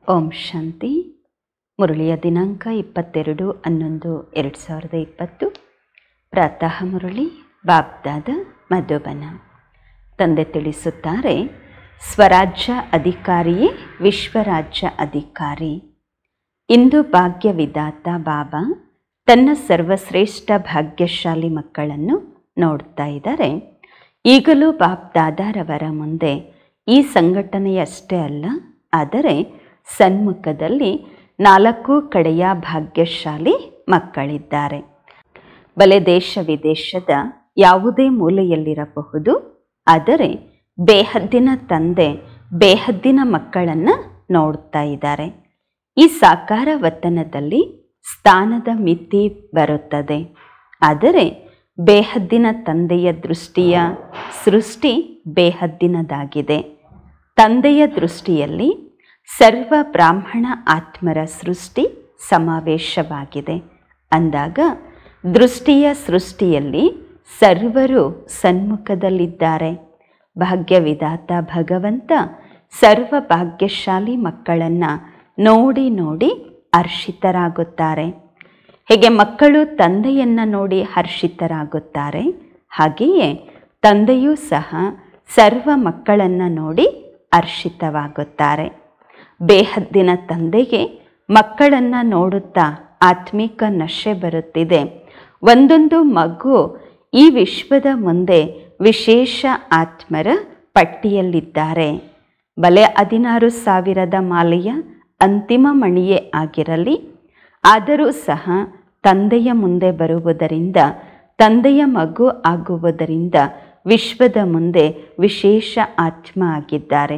ಓಂ ಶಾಂತಿ ಮುರಳಿಯ ದಿನಾಂಕ ಇಪ್ಪತ್ತೆರಡು ಹನ್ನೊಂದು ಎರಡು ಸಾವಿರದ ಇಪ್ಪತ್ತು ಪ್ರಾತಃ ಮುರಳಿ ಬಾಬ್ದಾದ ಮಧುಬನ ತಂದೆ ತಿಳಿಸುತ್ತಾರೆ ಸ್ವರಾಜ್ಯ ಅಧಿಕಾರಿಯೇ ವಿಶ್ವರಾಜ್ಯ ಅಧಿಕಾರಿ ಇಂದು ಭಾಗ್ಯವಿದಾತ ಬಾಬಾ ತನ್ನ ಸರ್ವಶ್ರೇಷ್ಠ ಭಾಗ್ಯಶಾಲಿ ಮಕ್ಕಳನ್ನು ನೋಡ್ತಾ ಇದ್ದಾರೆ ಈಗಲೂ ಬಾಬ್ ದಾದಾರವರ ಮುಂದೆ ಈ ಸಂಘಟನೆಯಷ್ಟೇ ಅಲ್ಲ ಆದರೆ ಸನ್ಮುಖದಲ್ಲಿ ನಾಲ್ಕು ಕಡೆಯ ಭಾಗ್ಯಶಾಲಿ ಮಕ್ಕಳಿದ್ದಾರೆ ಬಲೆ ದೇಶ ವಿದೇಶದ ಯಾವುದೇ ಮೂಲೆಯಲ್ಲಿರಬಹುದು ಆದರೆ ಬೇಹದ್ದಿನ ತಂದೆ ಬೇಹದ್ದಿನ ಮಕ್ಕಳನ್ನು ನೋಡ್ತಾ ಇದ್ದಾರೆ ಈ ಸಾಕಾರ ವತನದಲ್ಲಿ ಸ್ಥಾನದ ಮಿತಿ ಬರುತ್ತದೆ ಆದರೆ ಬೇಹದ್ದಿನ ತಂದೆಯ ದೃಷ್ಟಿಯ ಸೃಷ್ಟಿ ಬೇಹದ್ದಿನದಾಗಿದೆ ತಂದೆಯ ದೃಷ್ಟಿಯಲ್ಲಿ ಸರ್ವ ಬ್ರಾಹ್ಮಣ ಆತ್ಮರ ಸೃಷ್ಟಿ ಸಮಾವೇಶವಾಗಿದೆ ಅಂದಾಗ ದೃಷ್ಟಿಯ ಸೃಷ್ಟಿಯಲ್ಲಿ ಸರ್ವರು ಸನ್ಮುಖದಲ್ಲಿದ್ದಾರೆ ಭಾಗ್ಯವಿದಾತ ಭಗವಂತ ಸರ್ವ ಭಾಗ್ಯಶಾಲಿ ಮಕ್ಕಳನ್ನು ನೋಡಿ ನೋಡಿ ಹರ್ಷಿತರಾಗುತ್ತಾರೆ ಹೇಗೆ ಮಕ್ಕಳು ತಂದೆಯನ್ನು ನೋಡಿ ಹರ್ಷಿತರಾಗುತ್ತಾರೆ ಹಾಗೆಯೇ ತಂದೆಯೂ ಸಹ ಸರ್ವ ಮಕ್ಕಳನ್ನು ನೋಡಿ ಹರ್ಷಿತವಾಗುತ್ತಾರೆ ಬೇಹದ್ದಿನ ತಂದೆಗೆ ಮಕ್ಕಳನ್ನು ನೋಡುತ್ತಾ ಆತ್ಮಿಕ ನಶೆ ಬರುತ್ತಿದೆ ಒಂದೊಂದು ಮಗು ಈ ವಿಶ್ವದ ಮುಂದೆ ವಿಶೇಷ ಆತ್ಮರ ಪಟ್ಟಿಯಲ್ಲಿದ್ದಾರೆ ಬಲೆ ಹದಿನಾರು ಸಾವಿರದ ಮಾಲೆಯ ಅಂತಿಮ ಮಣಿಯೇ ಆಗಿರಲಿ ಆದರೂ ಸಹ ತಂದೆಯ ಮುಂದೆ ಬರುವುದರಿಂದ ತಂದೆಯ ಮಗು ಆಗುವುದರಿಂದ ವಿಶ್ವದ ಮುಂದೆ ವಿಶೇಷ ಆತ್ಮ ಆಗಿದ್ದಾರೆ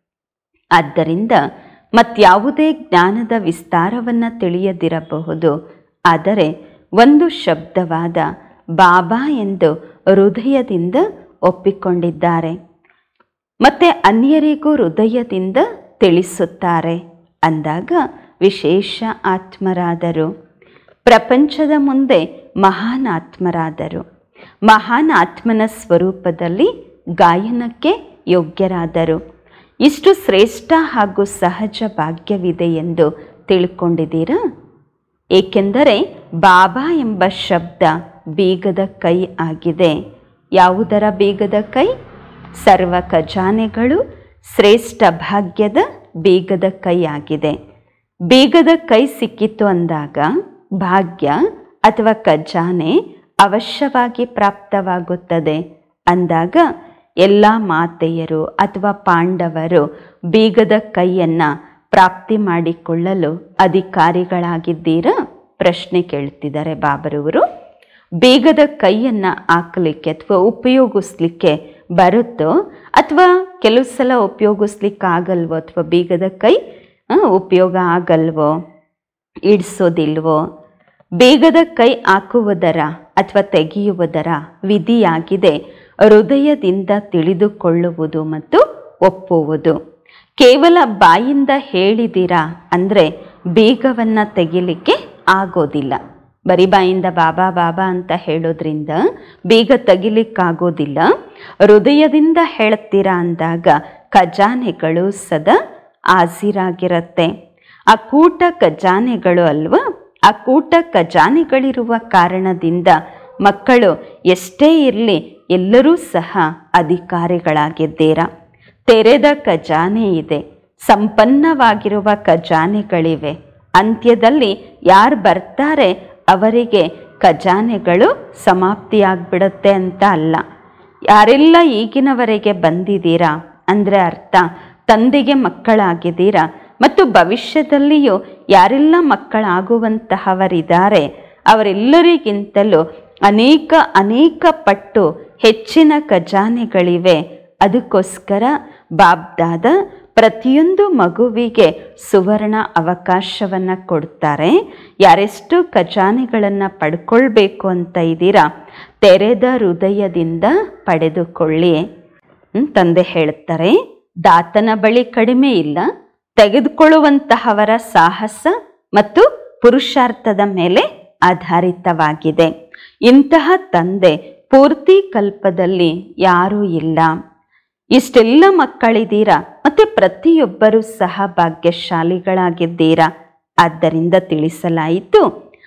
ಆದ್ದರಿಂದ ಮತ್ಯಾವುದೇ ಜ್ಞಾನದ ವಿಸ್ತಾರವನ್ನು ತಿಳಿಯದಿರಬಹುದು ಆದರೆ ಒಂದು ಶಬ್ದವಾದ ಬಾಬಾ ಎಂದು ಹೃದಯದಿಂದ ಒಪ್ಪಿಕೊಂಡಿದ್ದಾರೆ ಮತ್ತೆ ಅನ್ಯರಿಗೂ ಹೃದಯದಿಂದ ತಿಳಿಸುತ್ತಾರೆ ಅಂದಾಗ ವಿಶೇಷ ಆತ್ಮರಾದರು ಪ್ರಪಂಚದ ಮುಂದೆ ಮಹಾನ್ ಆತ್ಮರಾದರು ಮಹಾನ್ ಆತ್ಮನ ಸ್ವರೂಪದಲ್ಲಿ ಗಾಯನಕ್ಕೆ ಯೋಗ್ಯರಾದರು ಇಷ್ಟು ಶ್ರೇಷ್ಠ ಹಾಗೂ ಸಹಜ ಭಾಗ್ಯವಿದೆ ಎಂದು ತಿಳ್ಕೊಂಡಿದ್ದೀರಾ ಏಕೆಂದರೆ ಬಾಬಾ ಎಂಬ ಶಬ್ದ ಬೀಗದ ಕೈ ಆಗಿದೆ ಯಾವುದರ ಬೀಗದ ಕೈ ಸರ್ವ ಖಜಾನೆಗಳು ಶ್ರೇಷ್ಠ ಭಾಗ್ಯದ ಬೀಗದ ಕೈ ಆಗಿದೆ ಬೀಗದ ಕೈ ಸಿಕ್ಕಿತು ಅಂದಾಗ ಭಾಗ್ಯ ಅಥವಾ ಖಜಾನೆ ಅವಶ್ಯವಾಗಿ ಪ್ರಾಪ್ತವಾಗುತ್ತದೆ ಅಂದಾಗ ಎಲ್ಲ ಮಾತೆಯರು ಅಥವಾ ಪಾಂಡವರು ಬೀಗದ ಕೈಯನ್ನು ಪ್ರಾಪ್ತಿ ಮಾಡಿಕೊಳ್ಳಲು ಅಧಿಕಾರಿಗಳಾಗಿದ್ದೀರಾ ಪ್ರಶ್ನೆ ಕೇಳ್ತಿದ್ದಾರೆ ಬಾಬರವರು ಬೇಗದ ಕೈಯನ್ನು ಹಾಕಲಿಕ್ಕೆ ಅಥವಾ ಉಪಯೋಗಿಸ್ಲಿಕ್ಕೆ ಬರುತ್ತೋ ಅಥವಾ ಕೆಲವು ಸಲ ಉಪಯೋಗಿಸ್ಲಿಕ್ಕೆ ಆಗಲ್ವೋ ಅಥವಾ ಬೀಗದ ಕೈ ಉಪಯೋಗ ಆಗಲ್ವೋ ಇಡಿಸೋದಿಲ್ವೋ ಬೇಗದ ಕೈ ಹಾಕುವುದರ ಅಥವಾ ತೆಗೆಯುವುದರ ವಿಧಿಯಾಗಿದೆ ಹೃದಯದಿಂದ ತಿಳಿದುಕೊಳ್ಳುವುದು ಮತ್ತು ಒಪ್ಪುವುದು ಕೇವಲ ಬಾಯಿಂದ ಹೇಳಿದಿರಾ ಅಂದರೆ ಬೀಗವನ್ನು ತೆಗಿಲಿಕ್ಕೆ ಆಗೋದಿಲ್ಲ ಬರೀ ಬಾಯಿಂದ ಬಾಬಾ ಬಾಬಾ ಅಂತ ಹೇಳೋದ್ರಿಂದ ಬೀಗ ತೆಗಿಲಿಕ್ಕಾಗೋದಿಲ್ಲ ಹೃದಯದಿಂದ ಹೇಳ್ತೀರಾ ಅಂದಾಗ ಖಜಾನೆಗಳು ಸದಾ ಹಾಜಿರಾಗಿರುತ್ತೆ ಆ ಕೂಟ ಖಜಾನೆಗಳು ಅಲ್ವಾ ಆ ಕೂಟ ಖಜಾನೆಗಳಿರುವ ಕಾರಣದಿಂದ ಮಕ್ಕಳು ಎಷ್ಟೇ ಇರಲಿ ಎಲ್ಲರೂ ಸಹ ಅಧಿಕಾರಿಗಳಾಗಿದ್ದೀರಾ ತೆರೆದ ಖಜಾನೆ ಇದೆ ಸಂಪನ್ನವಾಗಿರುವ ಖಜಾನೆಗಳಿವೆ ಅಂತ್ಯದಲ್ಲಿ ಯಾರು ಬರ್ತಾರೆ ಅವರಿಗೆ ಖಜಾನೆಗಳು ಸಮಾಪ್ತಿಯಾಗ್ಬಿಡುತ್ತೆ ಅಂತ ಅಲ್ಲ ಯಾರೆಲ್ಲ ಈಗಿನವರೆಗೆ ಬಂದಿದ್ದೀರಾ ಅಂದರೆ ಅರ್ಥ ತಂದೆಗೆ ಮಕ್ಕಳಾಗಿದ್ದೀರಾ ಮತ್ತು ಭವಿಷ್ಯದಲ್ಲಿಯೂ ಯಾರೆಲ್ಲ ಮಕ್ಕಳಾಗುವಂತಹವರಿದ್ದಾರೆ ಅವರೆಲ್ಲರಿಗಿಂತಲೂ ಅನೇಕ ಅನೇಕ ಪಟ್ಟು ಹೆಚ್ಚಿನ ಖಜಾನೆಗಳಿವೆ ಅದಕ್ಕೋಸ್ಕರ ಬಾಬ್ದಾದ ಪ್ರತಿಯೊಂದು ಮಗುವಿಗೆ ಸುವರ್ಣ ಅವಕಾಶವನ್ನು ಕೊಡ್ತಾರೆ ಯಾರೆಷ್ಟು ಖಜಾನೆಗಳನ್ನು ಪಡ್ಕೊಳ್ಬೇಕು ಅಂತ ಇದ್ದೀರಾ ತೆರೆದ ಹೃದಯದಿಂದ ಪಡೆದುಕೊಳ್ಳಿ ತಂದೆ ಹೇಳ್ತಾರೆ ದಾತನ ಬಳಿ ಕಡಿಮೆ ಇಲ್ಲ ತೆಗೆದುಕೊಳ್ಳುವಂತಹವರ ಸಾಹಸ ಮತ್ತು ಪುರುಷಾರ್ಥದ ಮೇಲೆ ಆಧಾರಿತವಾಗಿದೆ ಇಂತಹ ತಂದೆ ಪೂರ್ತಿ ಕಲ್ಪದಲ್ಲಿ ಯಾರೂ ಇಲ್ಲ ಇಷ್ಟೆಲ್ಲ ಮಕ್ಕಳಿದ್ದೀರಾ ಮತ್ತೆ ಪ್ರತಿಯೊಬ್ಬರೂ ಸಹ ಭಾಗ್ಯಶಾಲಿಗಳಾಗಿದ್ದೀರಾ ಆದ್ದರಿಂದ ತಿಳಿಸಲಾಯಿತು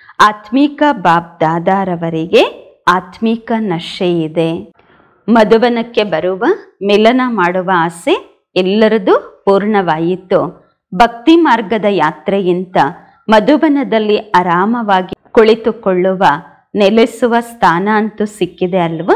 ಆತ್ಮೀಕ ಬಾಬ್ ದಾದಾರವರಿಗೆ ಆತ್ಮೀಕ ನಶೆ ಇದೆ ಮಧುವನಕ್ಕೆ ಬರುವ ಮಿಲನ ಮಾಡುವ ಆಸೆ ಎಲ್ಲರದು ಪೂರ್ಣವಾಯಿತು ಭಕ್ತಿ ಮಾರ್ಗದ ಯಾತ್ರೆಗಿಂತ ಮಧುಬನದಲ್ಲಿ ಆರಾಮವಾಗಿ ಕುಳಿತುಕೊಳ್ಳುವ ನೆಲೆಸುವ ಸ್ಥಾನ ಅಂತೂ ಸಿಕ್ಕಿದೆ ಅಲ್ವಾ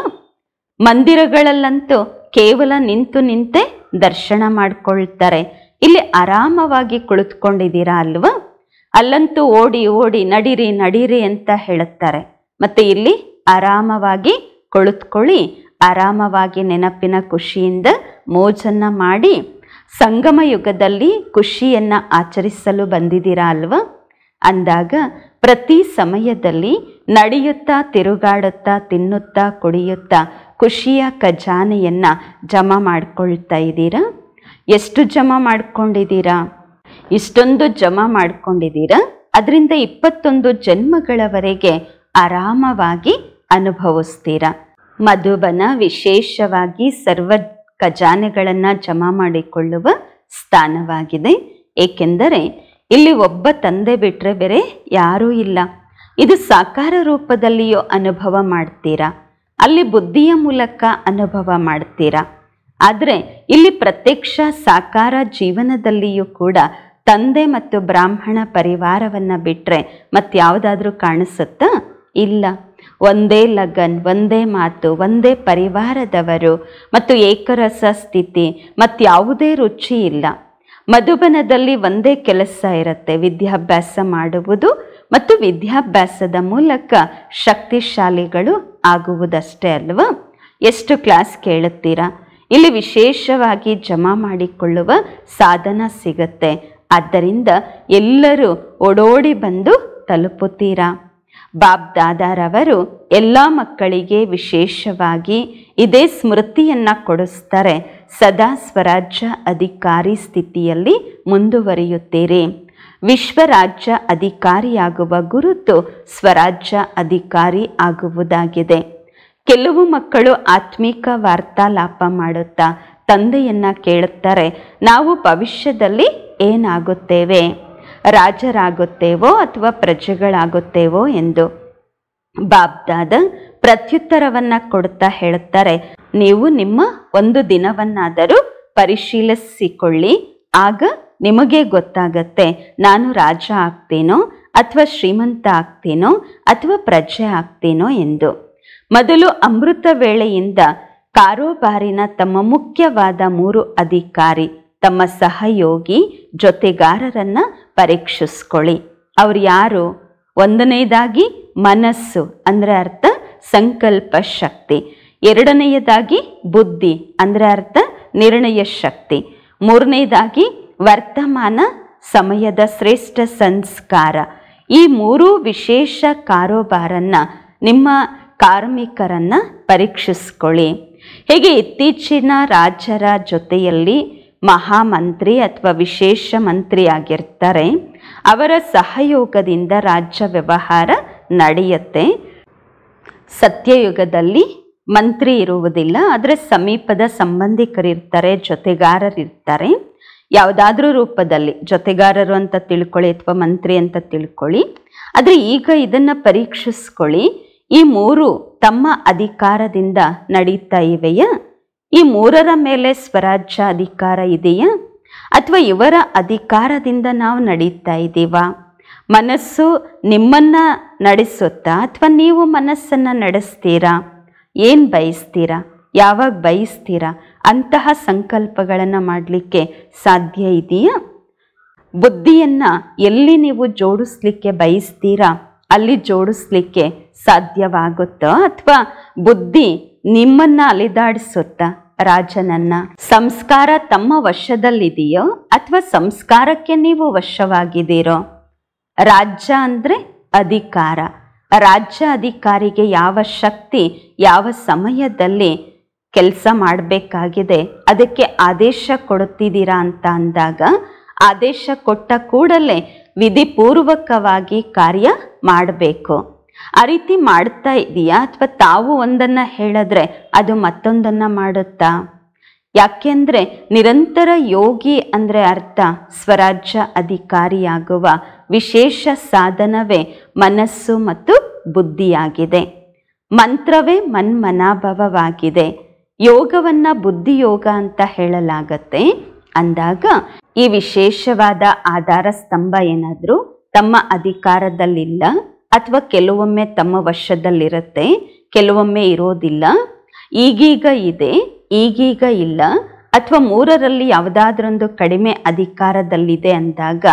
ಮಂದಿರಗಳಲ್ಲಂತೂ ಕೇವಲ ನಿಂತು ನಿಂತೆ ದರ್ಶನ ಮಾಡ್ಕೊಳ್ತಾರೆ ಇಲ್ಲಿ ಆರಾಮವಾಗಿ ಕುಳಿತುಕೊಂಡಿದ್ದೀರಾ ಅಲ್ವಾ ಅಲ್ಲಂತೂ ಓಡಿ ಓಡಿ ನಡೀರಿ ನಡೀರಿ ಅಂತ ಹೇಳುತ್ತಾರೆ ಮತ್ತೆ ಇಲ್ಲಿ ಆರಾಮವಾಗಿ ಕುಳಿತುಕೊಳ್ಳಿ ಆರಾಮವಾಗಿ ನೆನಪಿನ ಖುಷಿಯಿಂದ ಮೋಜನ್ನ ಮಾಡಿ ಸಂಗಮ ಯುಗದಲ್ಲಿ ಖುಷಿಯನ್ನ ಆಚರಿಸಲು ಬಂದಿದ್ದೀರಾ ಅಲ್ವಾ ಅಂದಾಗ ಪ್ರತಿ ಸಮಯದಲ್ಲಿ ನಡೆಯುತ್ತಾ ತಿರುಗಾಡುತ್ತಾ ತಿನ್ನುತ್ತಾ ಕುಡಿಯುತ್ತಾ ಖುಷಿಯ ಖಜಾನೆಯನ್ನ ಜಮಾ ಮಾಡ್ಕೊಳ್ತಾ ಇದ್ದೀರಾ ಎಷ್ಟು ಜಮಾ ಮಾಡ್ಕೊಂಡಿದ್ದೀರಾ ಇಷ್ಟೊಂದು ಜಮಾ ಮಾಡ್ಕೊಂಡಿದ್ದೀರಾ ಅದರಿಂದ ಇಪ್ಪತ್ತೊಂದು ಜನ್ಮಗಳವರೆಗೆ ಆರಾಮವಾಗಿ ಅನುಭವಿಸ್ತೀರಾ ಮಧುಬನ ವಿಶೇಷವಾಗಿ ಸರ್ವ ಖಜಾನೆಗಳನ್ನು ಜಮಾ ಮಾಡಿಕೊಳ್ಳುವ ಸ್ಥಾನವಾಗಿದೆ ಏಕೆಂದರೆ ಇಲ್ಲಿ ಒಬ್ಬ ತಂದೆ ಬಿಟ್ಟರೆ ಬೇರೆ ಯಾರೂ ಇಲ್ಲ ಇದು ಸಾಕಾರ ರೂಪದಲ್ಲಿಯೂ ಅನುಭವ ಮಾಡ್ತೀರಾ ಅಲ್ಲಿ ಬುದ್ಧಿಯ ಮೂಲಕ ಅನುಭವ ಮಾಡ್ತೀರಾ ಆದರೆ ಇಲ್ಲಿ ಪ್ರತ್ಯಕ್ಷ ಸಾಕಾರ ಜೀವನದಲ್ಲಿಯೂ ಕೂಡ ತಂದೆ ಮತ್ತು ಬ್ರಾಹ್ಮಣ ಪರಿವಾರವನ್ನು ಬಿಟ್ಟರೆ ಮತ್ಯಾವುದಾದ್ರೂ ಕಾಣಿಸುತ್ತಾ ಇಲ್ಲ ಒಂದೇ ಲಗನ್ ಒಂದೇ ಮಾತು ಒಂದೇ ಪರಿವಾರದವರು ಮತ್ತು ಏಕರಸ ಸ್ಥಿತಿ ಮತ್ಯಾವುದೇ ರುಚಿ ಇಲ್ಲ ಮಧುಬನದಲ್ಲಿ ಒಂದೇ ಕೆಲಸ ಇರುತ್ತೆ ವಿದ್ಯಾಭ್ಯಾಸ ಮಾಡುವುದು ಮತ್ತು ವಿದ್ಯಾಭ್ಯಾಸದ ಮೂಲಕ ಶಕ್ತಿಶಾಲಿಗಳು ಆಗುವುದಷ್ಟೇ ಅಲ್ವಾ ಎಷ್ಟು ಕ್ಲಾಸ್ ಕೇಳುತ್ತೀರಾ ಇಲ್ಲಿ ವಿಶೇಷವಾಗಿ ಜಮಾ ಮಾಡಿಕೊಳ್ಳುವ ಸಾಧನ ಸಿಗುತ್ತೆ ಆದ್ದರಿಂದ ಎಲ್ಲರೂ ಓಡೋಡಿ ಬಂದು ತಲುಪುತ್ತೀರಾ ಬಾಬ್ ದಾದಾರವರು ಎಲ್ಲ ಮಕ್ಕಳಿಗೆ ವಿಶೇಷವಾಗಿ ಇದೇ ಸ್ಮೃತಿಯನ್ನ ಕೊಡಿಸ್ತಾರೆ ಸದಾ ಸ್ವರಾಜ್ಯ ಅಧಿಕಾರಿ ಸ್ಥಿತಿಯಲ್ಲಿ ಮುಂದುವರಿಯುತ್ತೀರಿ ವಿಶ್ವರಾಜ್ಯ ಅಧಿಕಾರಿಯಾಗುವ ಗುರುತು ಸ್ವರಾಜ್ಯ ಅಧಿಕಾರಿ ಆಗುವುದಾಗಿದೆ ಕೆಲವು ಮಕ್ಕಳು ಆತ್ಮಿಕ ವಾರ್ತಾಲಾಪ ಮಾಡುತ್ತಾ ತಂದೆಯನ್ನ ಕೇಳುತ್ತಾರೆ ನಾವು ಭವಿಷ್ಯದಲ್ಲಿ ಏನಾಗುತ್ತೇವೆ ರಾಜರಾಗುತ್ತೇವೋ ಅಥವಾ ಪ್ರಜೆಗಳಾಗುತ್ತೇವೋ ಎಂದು ಬಾಬ್ದಾದ ಪ್ರತ್ಯುತ್ತರವನ್ನ ಕೊಡುತ್ತಾ ಹೇಳುತ್ತಾರೆ ನೀವು ನಿಮ್ಮ ಒಂದು ದಿನವನ್ನಾದರೂ ಪರಿಶೀಲಿಸಿಕೊಳ್ಳಿ ಆಗ ನಿಮಗೆ ಗೊತ್ತಾಗತ್ತೆ ನಾನು ರಾಜ ಆಗ್ತೀನೋ ಅಥವಾ ಶ್ರೀಮಂತ ಆಗ್ತೀನೋ ಅಥವಾ ಪ್ರಜೆ ಆಗ್ತೀನೋ ಎಂದು ಮೊದಲು ಅಮೃತ ವೇಳೆಯಿಂದ ಕಾರೋಬಾರಿನ ತಮ್ಮ ಮುಖ್ಯವಾದ ಮೂರು ಅಧಿಕಾರಿ ತಮ್ಮ ಸಹಯೋಗಿ ಜೊತೆಗಾರರನ್ನ ಪರೀಕ್ಷಿಸ್ಕೊಳ್ಳಿ ಅವ್ರು ಯಾರು ಒಂದನೇದಾಗಿ ಮನಸ್ಸು ಅಂದರೆ ಅರ್ಥ ಸಂಕಲ್ಪ ಶಕ್ತಿ ಎರಡನೆಯದಾಗಿ ಬುದ್ಧಿ ಅಂದರೆ ಅರ್ಥ ನಿರ್ಣಯ ಶಕ್ತಿ ಮೂರನೇದಾಗಿ ವರ್ತಮಾನ ಸಮಯದ ಶ್ರೇಷ್ಠ ಸಂಸ್ಕಾರ ಈ ಮೂರು ವಿಶೇಷ ಕಾರೋಬಾರನ್ನ ನಿಮ್ಮ ಕಾರ್ಮಿಕರನ್ನ ಪರೀಕ್ಷಿಸ್ಕೊಳ್ಳಿ ಹೇಗೆ ಇತ್ತೀಚಿನ ರಾಜರ ಜೊತೆಯಲ್ಲಿ ಮಹಾಮಂತ್ರಿ ಅಥವಾ ವಿಶೇಷ ಮಂತ್ರಿ ಆಗಿರ್ತಾರೆ ಅವರ ಸಹಯೋಗದಿಂದ ರಾಜ್ಯ ವ್ಯವಹಾರ ನಡೆಯುತ್ತೆ ಸತ್ಯಯುಗದಲ್ಲಿ ಮಂತ್ರಿ ಇರುವುದಿಲ್ಲ ಆದರೆ ಸಮೀಪದ ಸಂಬಂಧಿಕರಿರ್ತಾರೆ ಜೊತೆಗಾರರಿರ್ತಾರೆ ಯಾವುದಾದ್ರೂ ರೂಪದಲ್ಲಿ ಜೊತೆಗಾರರು ಅಂತ ತಿಳ್ಕೊಳ್ಳಿ ಅಥವಾ ಮಂತ್ರಿ ಅಂತ ತಿಳ್ಕೊಳ್ಳಿ ಆದರೆ ಈಗ ಇದನ್ನ ಪರೀಕ್ಷಿಸ್ಕೊಳ್ಳಿ ಈ ಮೂರು ತಮ್ಮ ಅಧಿಕಾರದಿಂದ ನಡೀತಾ ಇವೆಯಾ ಈ ಮೂರರ ಮೇಲೆ ಸ್ವರಾಜ್ಯ ಅಧಿಕಾರ ಇದೆಯಾ ಅಥವಾ ಇವರ ಅಧಿಕಾರದಿಂದ ನಾವು ನಡೀತಾ ಇದ್ದೀವಾ ಮನಸ್ಸು ನಿಮ್ಮನ್ನ ನಡೆಸುತ್ತಾ ಅಥವಾ ನೀವು ಮನಸ್ಸನ್ನ ನಡೆಸ್ತೀರಾ ಏನು ಬಯಸ್ತೀರಾ ಯಾವಾಗ ಬಯಸ್ತೀರಾ ಅಂತಹ ಸಂಕಲ್ಪಗಳನ್ನು ಮಾಡಲಿಕ್ಕೆ ಸಾಧ್ಯ ಇದೆಯಾ ಬುದ್ಧಿಯನ್ನ ಎಲ್ಲಿ ನೀವು ಜೋಡಿಸ್ಲಿಕ್ಕೆ ಬಯಸ್ತೀರಾ ಅಲ್ಲಿ ಜೋಡಿಸ್ಲಿಕ್ಕೆ ಸಾಧ್ಯವಾಗುತ್ತೋ ಅಥವಾ ಬುದ್ಧಿ ನಿಮ್ಮನ್ನ ಅಲಿದಾಡಿಸುತ್ತಾ ರಾಜನನ್ನ ಸಂಸ್ಕಾರ ತಮ್ಮ ವಶದಲ್ಲಿದೆಯೋ ಅಥವಾ ಸಂಸ್ಕಾರಕ್ಕೆ ನೀವು ವಶವಾಗಿದ್ದೀರೋ ರಾಜ್ಯ ಅಂದರೆ ಅಧಿಕಾರ ರಾಜ್ಯ ಅಧಿಕಾರಿಗೆ ಯಾವ ಶಕ್ತಿ ಯಾವ ಸಮಯದಲ್ಲಿ ಕೆಲಸ ಮಾಡಬೇಕಾಗಿದೆ ಅದಕ್ಕೆ ಆದೇಶ ಕೊಡುತ್ತಿದ್ದೀರಾ ಅಂತ ಅಂದಾಗ ಆದೇಶ ಕೊಟ್ಟ ಕೂಡಲೇ ವಿಧಿಪೂರ್ವಕವಾಗಿ ಕಾರ್ಯ ಮಾಡಬೇಕು ಆ ರೀತಿ ಮಾಡ್ತಾ ಇದೆಯಾ ಅಥವಾ ತಾವು ಒಂದನ್ನ ಹೇಳಿದ್ರೆ ಅದು ಮತ್ತೊಂದನ್ನ ಮಾಡುತ್ತಾ ಯಾಕೆಂದ್ರೆ ನಿರಂತರ ಯೋಗಿ ಅಂದ್ರೆ ಅರ್ಥ ಸ್ವರಾಜ್ಯ ಅಧಿಕಾರಿಯಾಗುವ ವಿಶೇಷ ಸಾಧನವೇ ಮನಸ್ಸು ಮತ್ತು ಬುದ್ಧಿಯಾಗಿದೆ ಮಂತ್ರವೇ ಮನ್ಮನಾಭವವಾಗಿದೆ ಯೋಗವನ್ನ ಬುದ್ಧಿಯೋಗ ಅಂತ ಹೇಳಲಾಗತ್ತೆ ಅಂದಾಗ ಈ ವಿಶೇಷವಾದ ಆಧಾರ ಸ್ತಂಭ ಏನಾದರೂ ತಮ್ಮ ಅಧಿಕಾರದಲ್ಲಿಲ್ಲ ಅಥವಾ ಕೆಲವೊಮ್ಮೆ ತಮ್ಮ ವಶದಲ್ಲಿರುತ್ತೆ ಕೆಲವೊಮ್ಮೆ ಇರೋದಿಲ್ಲ ಈಗೀಗ ಇದೆ ಈಗೀಗ ಇಲ್ಲ ಅಥವಾ ಮೂರರಲ್ಲಿ ಯಾವುದಾದ್ರೊಂದು ಕಡಿಮೆ ಅಧಿಕಾರದಲ್ಲಿದೆ ಅಂದಾಗ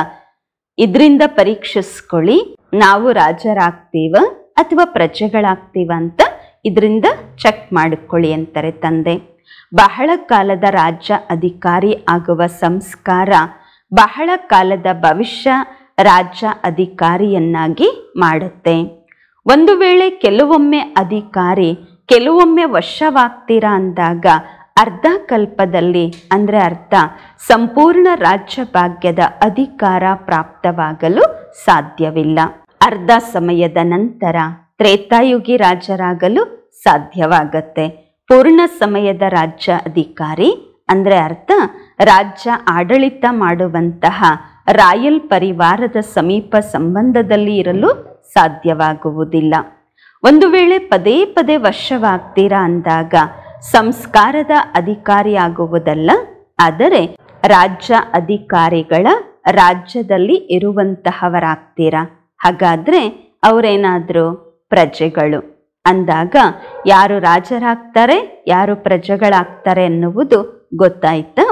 ಇದರಿಂದ ಪರೀಕ್ಷಿಸ್ಕೊಳ್ಳಿ ನಾವು ರಾಜರಾಗ್ತೀವ ಅಥವಾ ಪ್ರಜೆಗಳಾಗ್ತೀವ ಅಂತ ಇದರಿಂದ ಚೆಕ್ ಮಾಡಿಕೊಳ್ಳಿ ಅಂತಾರೆ ತಂದೆ ಬಹಳ ಕಾಲದ ರಾಜ್ಯ ಅಧಿಕಾರಿ ಆಗುವ ಸಂಸ್ಕಾರ ಬಹಳ ಕಾಲದ ಭವಿಷ್ಯ ರಾಜ್ಯ ಅಧಿಕಾರಿಯನ್ನಾಗಿ ಮಾಡುತ್ತೆ ಒಂದು ವೇಳೆ ಕೆಲವೊಮ್ಮೆ ಅಧಿಕಾರಿ ಕೆಲವೊಮ್ಮೆ ವಶವಾಗ್ತೀರಾ ಅಂದಾಗ ಅರ್ಧ ಕಲ್ಪದಲ್ಲಿ ಅಂದರೆ ಅರ್ಥ ಸಂಪೂರ್ಣ ರಾಜ್ಯ ಭಾಗ್ಯದ ಅಧಿಕಾರ ಪ್ರಾಪ್ತವಾಗಲು ಸಾಧ್ಯವಿಲ್ಲ ಅರ್ಧ ಸಮಯದ ನಂತರ ತ್ರೇತಾಯುಗಿ ರಾಜರಾಗಲು ಸಾಧ್ಯವಾಗತ್ತೆ ಪೂರ್ಣ ಸಮಯದ ರಾಜ್ಯ ಅಧಿಕಾರಿ ಅಂದರೆ ಅರ್ಥ ರಾಜ್ಯ ಆಡಳಿತ ಮಾಡುವಂತಹ ರಾಯಲ್ ಪರಿವಾರದ ಸಮೀಪ ಸಂಬಂಧದಲ್ಲಿ ಇರಲು ಸಾಧ್ಯವಾಗುವುದಿಲ್ಲ ಒಂದು ವೇಳೆ ಪದೇ ಪದೇ ವಶವಾಗ್ತೀರಾ ಅಂದಾಗ ಸಂಸ್ಕಾರದ ಅಧಿಕಾರಿ ಆಗುವುದಲ್ಲ ಆದರೆ ರಾಜ್ಯ ಅಧಿಕಾರಿಗಳ ರಾಜ್ಯದಲ್ಲಿ ಇರುವಂತಹವರಾಗ್ತೀರಾ ಹಾಗಾದ್ರೆ ಅವರೇನಾದರೂ ಪ್ರಜೆಗಳು ಅಂದಾಗ ಯಾರು ರಾಜರಾಗ್ತಾರೆ ಯಾರು ಪ್ರಜೆಗಳಾಗ್ತಾರೆ ಎನ್ನುವುದು ಗೊತ್ತಾಯ್ತಾ